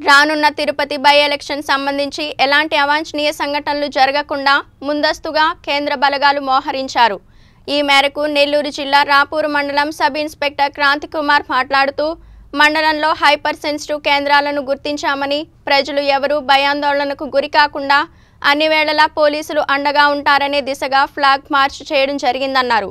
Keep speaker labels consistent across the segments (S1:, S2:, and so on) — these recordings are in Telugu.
S1: రానున్న తిరుపతి బై ఎలక్షన్ సంబంధించి ఎలాంటి అవాంఛనీయ సంఘటనలు జరగకుండా ముందస్తుగా కేంద్ర బలగాలు మోహరించారు ఈ మేరకు నెల్లూరు జిల్లా రాపూరు మండలం సబ్ ఇన్స్పెక్టర్ క్రాంతి కుమార్ మాట్లాడుతూ మండలంలో హైపర్ సెన్సిటివ్ కేంద్రాలను గుర్తించామని ప్రజలు ఎవరూ భయాందోళనకు గురికాకుండా అన్ని వేళలా పోలీసులు అండగా ఉంటారనే దిశగా ఫ్లాగ్ మార్చ్ చేయడం జరిగిందన్నారు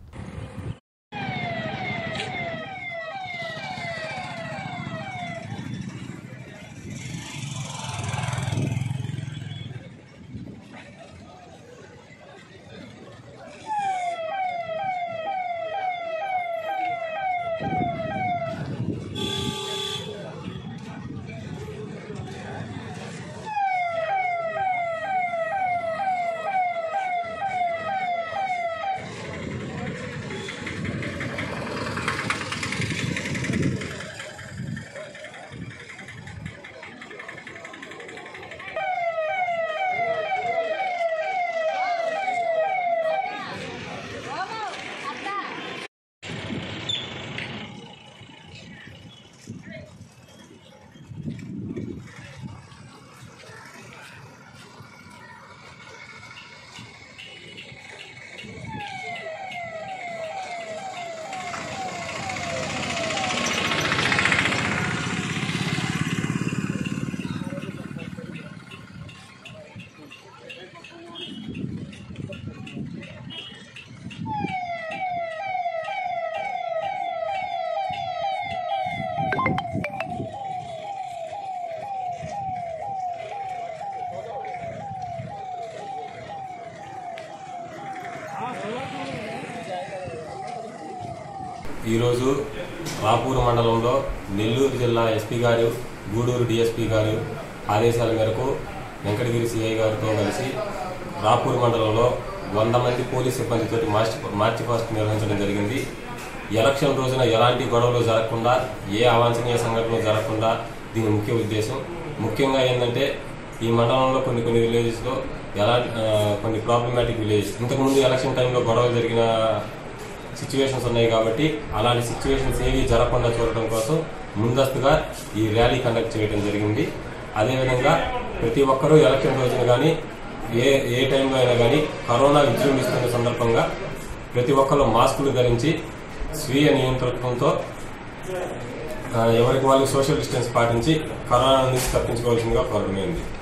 S2: ఈరోజు రాపూరు మండలంలో నెల్లూరు జిల్లా ఎస్పీ గారు గూడూరు డిఎస్పీ గారు ఆదేశాల మేరకు వెంకటగిరి సిఐ గారితో కలిసి రాపూరు మండలంలో వంద మంది పోలీస్ సిబ్బందితో మార్చి మార్చి పాస్ట్ నిర్వహించడం జరిగింది ఎలక్షన్ రోజున ఎలాంటి గొడవలు జరగకుండా ఏ అవాంఛనీయ సంఘటనలు జరగకుండా దీని ముఖ్య ఉద్దేశం ముఖ్యంగా ఏంటంటే ఈ మండలంలో కొన్ని కొన్ని విలేజెస్లో ఎలా ఆ, కొన్ని ప్రాబ్లమాటిక్ విలేజెస్ ఇంతకుముందు ఎలక్షన్ టైంలో గొడవలు జరిగిన సిచ్యువేషన్స్ ఉన్నాయి కాబట్టి అలాంటి సిచ్యువేషన్స్ ఏవి జరగకుండా చూడటం కోసం ముందస్తుగా ఈ ర్యాలీ కండక్ట్ చేయడం జరిగింది అదేవిధంగా ప్రతి ఒక్కరూ ఎలక్షన్ రోజున కానీ ఏ ఏ టైంలో అయినా కానీ కరోనా విజృంభిస్తున్న సందర్భంగా ప్రతి ఒక్కరు మాస్కులు ధరించి స్వీయ నియంత్రణతో ఆ, ఎవరికి వాళ్ళు సోషల్ డిస్టెన్స్ పాటించి కరోనా నుంచి తప్పించుకోవాల్సిందిగా కోరడమైంది